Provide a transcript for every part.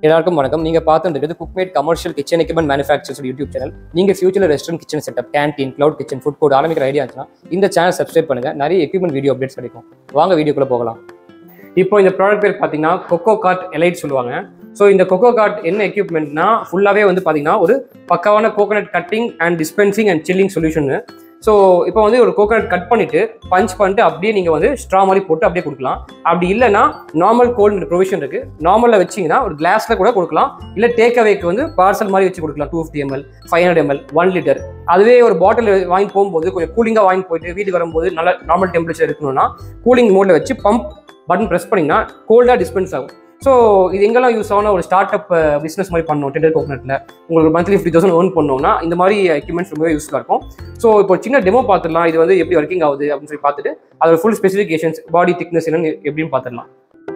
எல்லாருக்கும் வணக்கம் நீங்க பார்த்துருக்கிறது Cookmate commercial kitchen equipment manufacturers YouTube channel நீங்க ஃபியூச்சர்ல restaurant kitchen setup canteen cloud kitchen food court ஆரம்பிக்கிற ஐடியா இருந்துச்சுன்னா இந்த சேனல் சப்ஸ்கிரைப் பண்ணுங்க நிறைய எக்யூப்மெண்ட் வீடியோ அப்டேட்ஸ் கிடைக்கும் வாங்க வீடியோக்குள்ள போகலாம் இப்போ இந்த ப்ராடக்ட் பேர் பார்த்தீங்கன்னா கொக்கோ கார்ட் எலைட் சொல்லுவாங்க ஸோ இந்த கொக்கோ கார்ட் என்ன எக்யூப்மெண்ட்னா ஃபுல்லாகவே வந்து பார்த்தீங்கன்னா ஒரு பக்காவான coconut cutting and dispensing and chilling solution so இப்போ வந்து ஒரு கோகனட் கட் பண்ணிட்டு பஞ்ச் பண்ணிட்டு அப்படியே நீங்கள் வந்து ஸ்ட்ரா மாதிரி போட்டு அப்படியே கொடுக்கலாம் அப்படி இல்லைன்னா நார்மல் கோல்டு ப்ரொவிஷன் இருக்கு நார்மலில் வச்சிங்கன்னா ஒரு கிளாஸில் கூட கொடுக்கலாம் இல்லை டேக் அவேக்கு வந்து பார்சல் மாதிரி வச்சு கொடுக்கலாம் two fifty ML five hundred ML one litre அதுவே ஒரு பாட்டில் வாங்கி போகும்போது கொஞ்சம் கூலிங்காக வாங்கி போயிட்டு வீட்டுக்கு வரும்போது நல்ல நார்மல் டெம்பரேச்சர் இருக்கணும்னா கூலிங் மோடில் வச்சு பம்ப் பட்டன் ப்ரெஸ் பண்ணிங்கன்னா கோல்டாக டிஸ்பென்ஸ் ஆகும் ஸோ இது எங்கெல்லாம் யூஸ் ஆகணும் ஒரு ஸ்டார்ட் அப் பிஸ்னஸ் மாதிரி பண்ணணும் டெண்டர் கோகனட்டில் உங்களுக்கு மந்த்லி ஃபிஃப்டி தௌசண்ட் ஏர்ன் பண்ணோம்னா இந்த மாதிரி எக்யூப்மெண்ட்ஸ் ரொம்பவே யூஸ்ஃபுல்லாக இருக்கும் ஸோ இப்போ ஒரு சின்ன டெமோ பார்த்துடலாம் இது வந்து எப்படி ஒர்க்கிங் ஆகுது அப்படின்னு சொல்லி பார்த்துட்டு அதோட ஃபுல் ஸ்பெசிஃபிகேஷன்ஸ் பாடி திக்னஸ் என்னன்னு எப்படின்னு பார்த்துடலாம்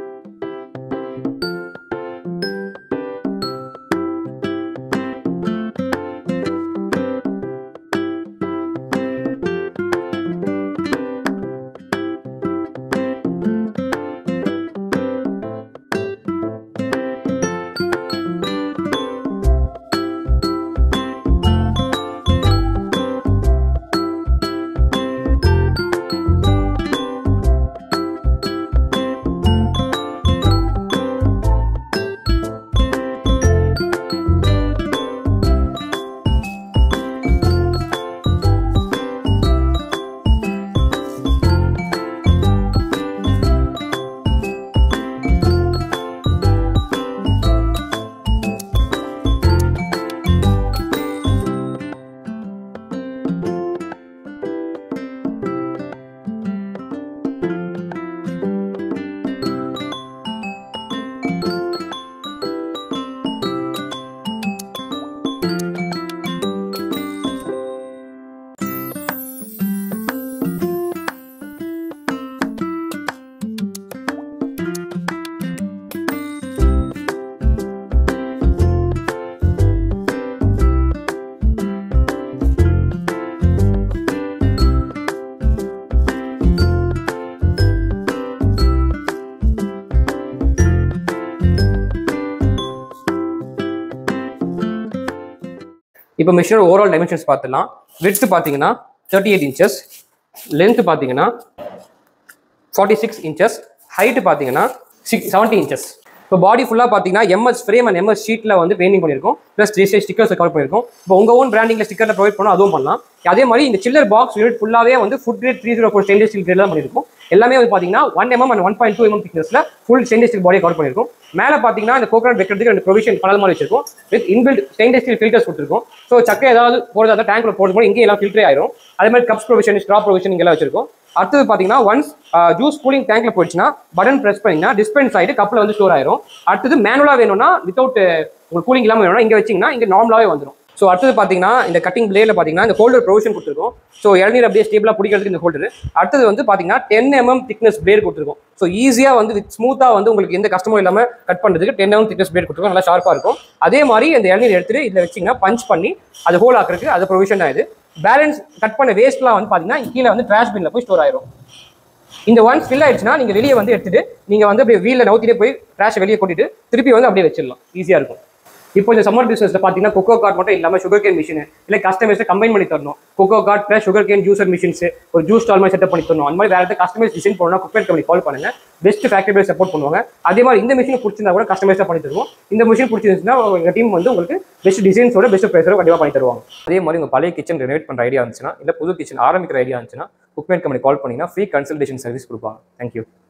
இப்போ மிஷினோட ஓவரால் டைமென்ஷன்ஸ் பார்த்துலாம் விட்த் பார்த்தீங்கன்னா தேர்ட்டி எயிட் இன்ச்சஸ் லென்த் பார்த்தீங்கன்னா ஃபார்ட்டி சிக்ஸ் இன்ச்சஸ் ஹைட் பார்த்தீங்கன்னா சிக்ஸ் செவன்ட்டி இன்ச்சஸ் இப்போ பாடி ஃபுல்லாக பார்த்தீங்கன்னா எம்எஸ் ஃப்ரேம் அண்ட் எம்எஸ் ஷீட்டில் வந்து பெயிண்டிங் பண்ணியிருக்கோம் plus three size stickers cover பண்ணியிருக்கோம் இப்போ உங்கள் ஓன் பிராண்டிங்கில் ஸ்டிக்கரில் ப்ரொவைட் பண்ணால் அதுவும் பண்ணலாம் அதே மாதிரி இந்த சில்லர் பாக்ஸ் யூனிட் ஃபுல்லாகவே வந்து food grade three zero four stainless steel grade தான் பண்ணியிருக்கும் எல்லாமே வந்து பார்த்தீங்கன்னா one MM and one point two MM திக்னஸில் ஃபுல் ஸ்டெயின்லெஸ் ஸ்டீல் பாடியை கவர் பண்ணியிருக்கும் மேலே பார்த்தீங்கன்னா இந்த கோகனட் வைக்கிறதுக்கு ரெண்டு ப்ரொவிஷன் பனல் மாதிரி வச்சிருக்கும் with inbuilt stainless steel filters கொடுத்துருக்கும் ஸோ சக்கை ஏதாவது போடுறதா டேங்க்ல போடும்போது இங்கே எல்லாம் ஃபில்டரே ஆயிரும் அதே மாதிரி கப்ஸ் ப்ரொவிஷன் ஸ்ட்ரா ப்ரொவிஷன் இங்கெல்லாம் வச்சிருக்கும் அடுத்தது பார்த்தீங்கன்னா ஒன்ஸ் ஜூஸ் கூலிங் டேங்க்ல போயிடுச்சுன்னா பட்டன் ப்ரெஸ் பண்ணிங்கன்னா டிஸ்பென்ஸ் ஆகிட்டு கப்பில் வந்து ஸ்டோர் ஆயிரும் அடுத்தது மேனுவலாக வேணும்னா வித்தவுட் உங்களுக்கு கூலிங் இல்லாமல் வேணும்னா இங்கே வச்சிங்கன்னா இங்கே நார்மலாகவே வந்துடும் ஸோ அடுத்தது பார்த்தீங்கன்னா இந்த கட்டிங் பிளேடில் பார்த்தீங்கன்னா இந்த ஹோல்டர் ப்ரொவிஷன் கொடுத்துருக்கோம் ஸோ இளநீர் அப்படியே ஸ்டேபிளாக பிடிக்கிறதுக்கு இந்த ஹோல்டர் அடுத்தது வந்து பார்த்தீங்கன்னா டென் எம்எம் திக்னஸ் பிளேட் கொடுத்துருக்கோம் ஸோ ஈஸியாக வந்து வித் ஸ்மூத்தாக வந்து உங்களுக்கு எந்த கஷ்டமும் இல்லாமல் கட் பண்ணுறதுக்கு டென் எம்எம் திக்னஸ் பிளேட் கொடுத்துருக்கோம் நல்லா ஷார்ப்பாக இருக்கும் அதே மாதிரி இந்த இளநீர் எடுத்துட்டு இதில் வச்சிங்கன்னா பஞ்ச் பண்ணி அது ஹோல் ஆக்குறதுக்கு அது ப்ரொவிஷன் தான் இது பேலன்ஸ் கட் பண்ண வேஸ்ட்லாம் வந்து பார்த்தீங்கன்னா கீழே வந்து ட்ராஷ் பின்ல போய் ஸ்டோர் ஆயிரும் இந்த ஒன்ஸ் ஃபில் ஆயிடுச்சுன்னா நீங்கள் வெளியே வந்து எடுத்துட்டு நீங்கள் வந்து அப்படியே வீலில் நவுத்திட்டே போய் ட்ராஷை வெளியே கொட்டிட்டு திருப்பி வந்து அப்படியே வச்சிடலாம் ஈஸியாக இருக்கும் இப்போ இந்த சம்மர் பிசினஸ்ல பார்த்தீங்கன்னா கொக்கோ கார்ட் மட்டும் இல்லாமல் சுகர் கேன் மிஷின் இல்லை கஸ்டமைஸ் கம்பைன் பண்ணி தரணும் Coco Cart plus sugar cane juicer machines ஒரு ஜூஸ் ஸ்டால் மாதிரி செட்டப் பண்ணி தரணும் அந்த மாதிரி வேறு ஏதாவது கஸ்டமைஸ் டிசைன் பண்ணணும் குக்மேட் கம்பெனி கால் பண்ணுங்க பெஸ்ட் ஃபேக்டரி சப்போர்ட் பண்ணுவாங்க அதே மாதிரி இந்த மிஷின் பிடிச்சிருந்தா கூட கஸ்டமைஸாக பண்ணி தருவோம் இந்த மிஷின் பிடிச்சிருந்துச்சுன்னா உங்கள் டீம் வந்து உங்களுக்கு பெஸ்ட் டிசைன்ஸோட பெஸ்ட் ப்ரைஸோட கண்டிப்பாக பண்ணி தருவாங்க அதே மாதிரி உங்கள் பழைய கிச்சன் ரெனோவேட் பண்ணுற ஐடியா இருந்துச்சுன்னா இல்லை புது கிச்சன் ஆரம்பிக்கிற ஐடியா இருந்துச்சுன்னா குக்மேட் கம்பெனி கால் பண்ணிங்கன்னா ஃப்ரீ கன்சல்டேஷன் சர்வீஸ் கொடுப்பாங்க தேங்க்யூ